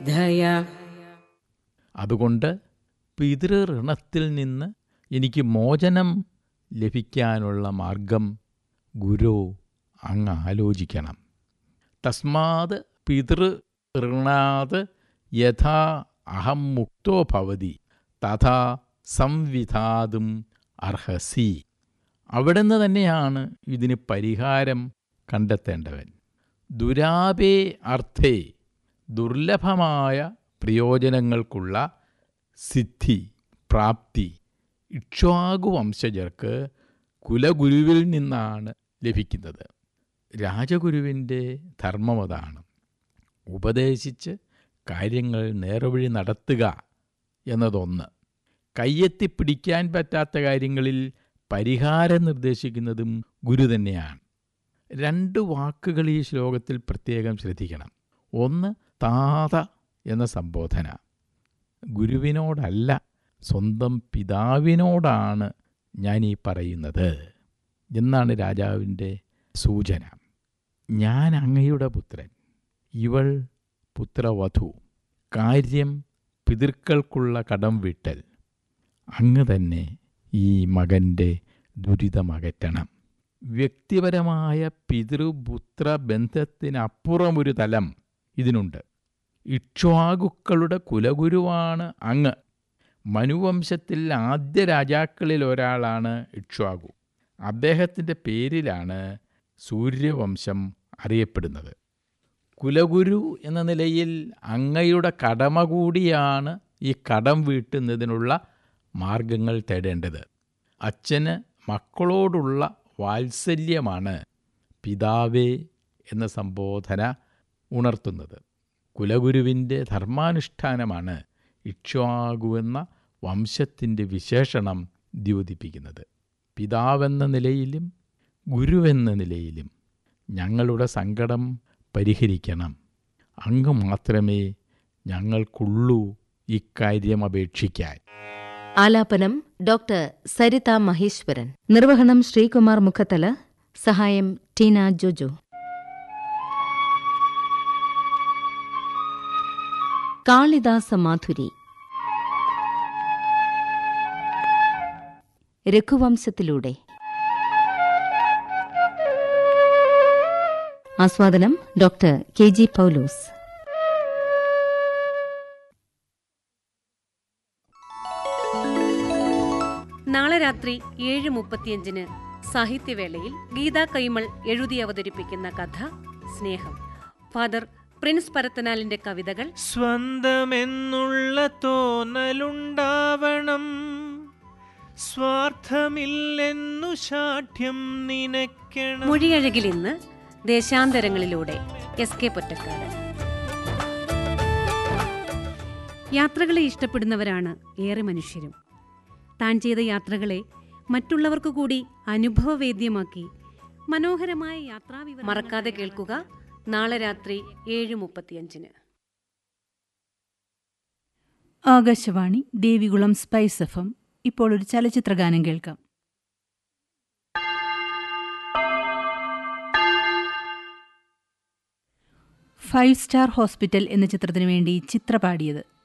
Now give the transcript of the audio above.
ദയ അതുകൊണ്ട് പിതൃഋണത്തിൽ നിന്ന് എനിക്ക് മോചനം ലഭിക്കാനുള്ള മാർഗം ഗുരു അങ്ങ് ആലോചിക്കണം തസ്മാത് പിതൃഋണാത് യഥാ അഹം മുക്തോ ഭവതി തഥാ സംവിധാതും അർഹസി അവിടുന്ന് തന്നെയാണ് ഇതിന് പരിഹാരം കണ്ടെത്തേണ്ടവൻ ദുരാപേ അർത്ഥേ ദുർലഭമായ പ്രയോജനങ്ങൾക്കുള്ള സിദ്ധി പ്രാപ്തി ഇക്ഷ്വാകു വംശജർക്ക് കുലഗുരുവിൽ നിന്നാണ് ലഭിക്കുന്നത് രാജഗുരുവിൻ്റെ ധർമ്മമതാണ് ഉപദേശിച്ച് കാര്യങ്ങൾ നേർവഴി നടത്തുക എന്നതൊന്ന് കയ്യെത്തിപ്പിടിക്കാൻ പറ്റാത്ത കാര്യങ്ങളിൽ പരിഹാരം നിർദ്ദേശിക്കുന്നതും ഗുരു തന്നെയാണ് രണ്ട് വാക്കുകൾ ഈ ശ്ലോകത്തിൽ പ്രത്യേകം ശ്രദ്ധിക്കണം ഒന്ന് താത എന്ന സംബോധന ഗുരുവിനോടല്ല സ്വന്തം പിതാവിനോടാണ് ഞാൻ ഈ പറയുന്നത് എന്നാണ് രാജാവിൻ്റെ സൂചന ഞാൻ അങ്ങയുടെ പുത്രൻ ഇവൾ പുത്രവധു കാര്യം പിതൃക്കൾക്കുള്ള കടം വീട്ടൽ അങ്ങ് തന്നെ ഈ മകൻ്റെ ദുരിതമകറ്റണം വ്യക്തിപരമായ പിതൃപുത്ര ബന്ധത്തിനപ്പുറമൊരു തലം ഇതിനുണ്ട് ഇക്ഷ്വാകുക്കളുടെ കുലഗുരുവാണ് അങ്ങ് മനുവംശത്തിൽ ആദ്യ രാജാക്കളിൽ ഒരാളാണ് ഇക്ഷ്വാകു അദ്ദേഹത്തിൻ്റെ പേരിലാണ് സൂര്യവംശം അറിയപ്പെടുന്നത് കുലഗുരു എന്ന നിലയിൽ അങ്ങയുടെ കടമ കൂടിയാണ് ഈ കടം വീട്ടുന്നതിനുള്ള മാർഗങ്ങൾ തേടേണ്ടത് അച്ഛന് മക്കളോടുള്ള വാത്സല്യമാണ് പിതാവേ എന്ന സംബോധന ഉണർത്തുന്നത് കുലഗുരുവിൻ്റെ ധർമാനുഷ്ഠാനമാണ് ഇക്ഷ്വാകു എന്ന വംശത്തിൻ്റെ വിശേഷണം ദ്യോതിപ്പിക്കുന്നത് പിതാവെന്ന നിലയിലും ഗുരുവെന്ന നിലയിലും ഞങ്ങളുടെ സങ്കടം പരിഹരിക്കണം അങ്ങ് മാത്രമേ ഞങ്ങൾക്കുള്ളൂ ഇക്കാര്യം അപേക്ഷിക്കാൻ ആലാപനം ഡോക്ടർ സരിത മഹേശ്വരൻ നിർവഹണം ശ്രീകുമാർ മുഖത്തല സഹായം ടീന ജോജോ കാളിദാസ മാധുരി രഘുവംശത്തിലൂടെ ആസ്വാദനം ഡോക്ടർ കെ ജി പൗലോസ് നാളെ രാത്രി ഏഴ് മുപ്പത്തിയഞ്ചിന് സാഹിത്യവേളയിൽ ഗീതാ കൈമൾ എഴുതി അവതരിപ്പിക്കുന്ന കഥ സ്നേഹം ഫാദർ പ്രിൻസ് പരത്തനാലിന്റെ കവിതകൾ സ്വന്തമെന്നുള്ള തോന്നലുണ്ടാവണം സ്വാർത്ഥമില്ലെന്നു ശാഠ്യം നിനയ്ക്കണം മൊഴിയഴകിൽ ഇന്ന് ദേശാന്തരങ്ങളിലൂടെ എസ് കെ പൊറ്റക്കാട് യാത്രകളെ ഇഷ്ടപ്പെടുന്നവരാണ് ഏറെ മനുഷ്യരും താൻ ചെയ്ത യാത്രകളെ മറ്റുള്ളവർക്ക് കൂടി അനുഭവവേദ്യമാക്കി മനോഹരമായ യാത്രാ മറക്കാതെ കേൾക്കുക നാളെ രാത്രി ഏഴ് മുപ്പത്തിയഞ്ചിന് Akashvani Devikulam spice F M ഇപ്പോൾ ഒരു ചലച്ചിത്രഗാനം കേൾക്കാം ഫൈവ് സ്റ്റാർ ഹോസ്പിറ്റൽ എന്ന ചിത്രത്തിനു വേണ്ടി ചിത്ര പാടിയത്